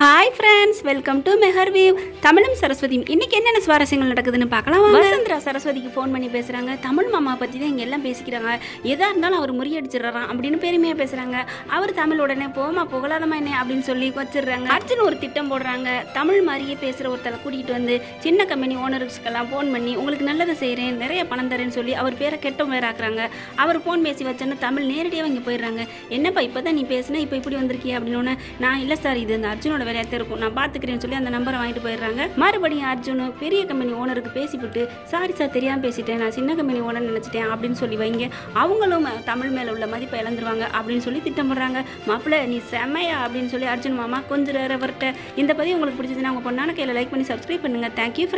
Hi friends welcome to Mehar weave தமிழும் சரஸ்வதியும் இன்னைக்கு என்னென்ன சுவாரஸ்யங்கள் நடக்குதுன்னு பார்க்கலாம் வாங்க. வசுந்தரா சரஸ்வதிக்கு ஃபோன் பண்ணி பேசுகிறாங்க தமிழ் மாமா பற்றி தான் இங்கே எல்லாம் பேசிக்கிறாங்க எதாக இருந்தாலும் அவர் முறியடிச்சிடுறாராம் அப்படின்னு பெருமையாக பேசுகிறாங்க அவர் தமிழ் உடனே போமா புகழாதமா என்ன அப்படின்னு சொல்லி வச்சிடுறாங்க அர்ஜுன் ஒரு திட்டம் போடுறாங்க தமிழ் மாதிரியே பேசுகிற ஒருத்தரை கூட்டிகிட்டு வந்து சின்ன கம்பெனி ஓனர்ஸ்க்கெல்லாம் ஃபோன் பண்ணி உங்களுக்கு நல்லதை செய்கிறேன் நிறைய பணம் தரேன்னு சொல்லி அவர் பேரை கெட்ட பேராக்குறாங்க அவர் ஃபோன் பேசி வச்சோன்னு தமிழ் நேரடியாக இங்கே போயிடுறாங்க என்னப்பா இப்போ தான் நீ பேசுன இப்போ இப்படி வந்திருக்கிய அப்படின்னு நான் இல்லை சார் இது அந்த அர்ஜுனோட வேலையாக இருக்கும் நான் பார்த்துக்கிறேன்னு சொல்லி அந்த நம்பரை வாங்கிட்டு போயிடுறாங்க மறுபடியும் அர்ஜுன் பெரிய கம்பெனி ஓனருக்கு பேசிவிட்டு சாரி சார் தெரியாமல் பேசிட்டேன் நான் சின்ன கம்பெனி ஓனர் நினச்சிட்டேன் அப்படின்னு சொல்லி வைங்க அவங்களும் தமிழ் மேலே உள்ள மதிப்பை இழந்துருவாங்க அப்படின்னு சொல்லி திட்டம் போடுறாங்க மாப்பிள்ளை நீ செம்மையா அப்படின்னு சொல்லி அர்ஜுன் மாமா கொஞ்சம் அவர்கிட்ட இந்த பதிவு உங்களுக்கு பிடிச்சதுன்னா உங்கள் பொண்ணான கையில் லைக் பண்ணி சப்ஸ்கிரைப் பண்ணுங்கள் தேங்க்யூ